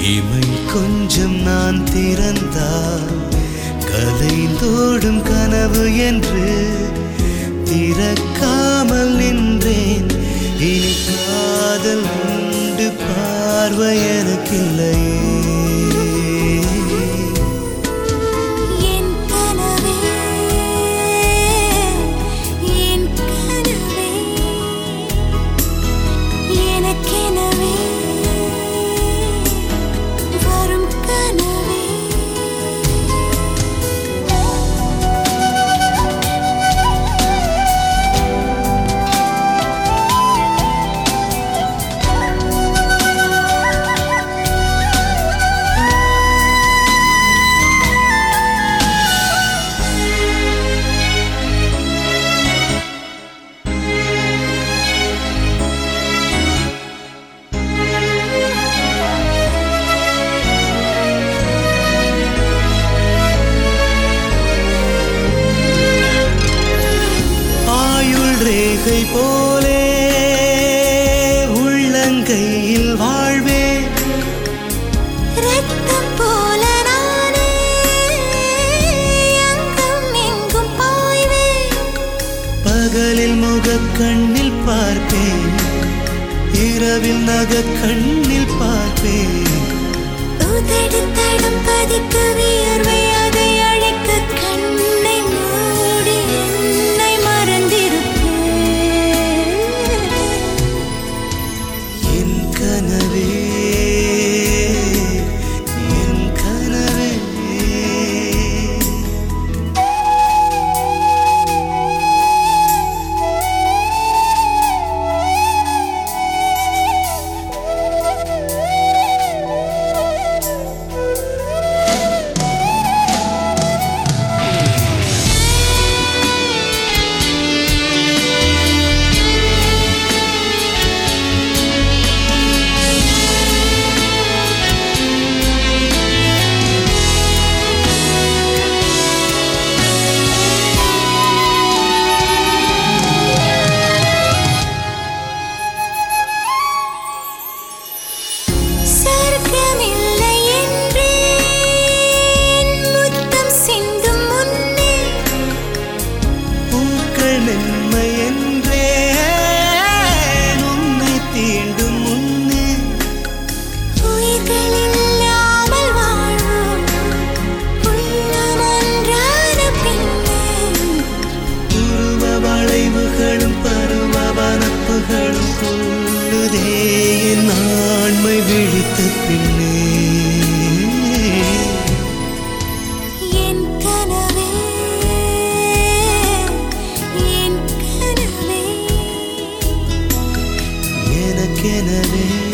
இமை கொஞ்சம் நான் திறந்தால் கலைந்தோடும் கனவு என்று திறக்காமல் நின்றேன் இனி காதல் உண்டு பார்வை எனக்கில்லையே என் கனவே என் கனவே எனக்கெனவே வரும் கனவே ஆயுள் ரேகை போலே உள்ளங்கையில் வாழ்வே ரத்தம் போல நானே அங்கும் எங்கும் பாய்வேன் பகலில் முகக் கண்ணில் பார்ப்பேன் இரவில் நகக் கண்ணில் பார்ப்பேன் உதடு தடம் பதிக்க வியர்வை அதை அழைக்க கண்ணை மூடி என்னை மறந்திருப்பேன் என் கனவே என் கனவே சொர்க்கமில்லை என்றேன் முத்தம் சிந்தும் முன்னே பூக்கள் மென்மை என்றே உன்னை தீண்டும் முன்னே உயிர்கள் இல்லாமல் வாழ்வோம் உள்ளம் ஒன்றான பின்னே உருவ வளைவுகளும் பருவ வனப்புகளும் கொள்ளுதே என் ஆண்மை விழித்த பின்னே என் கனவே என் கனவே எனக்கெனவே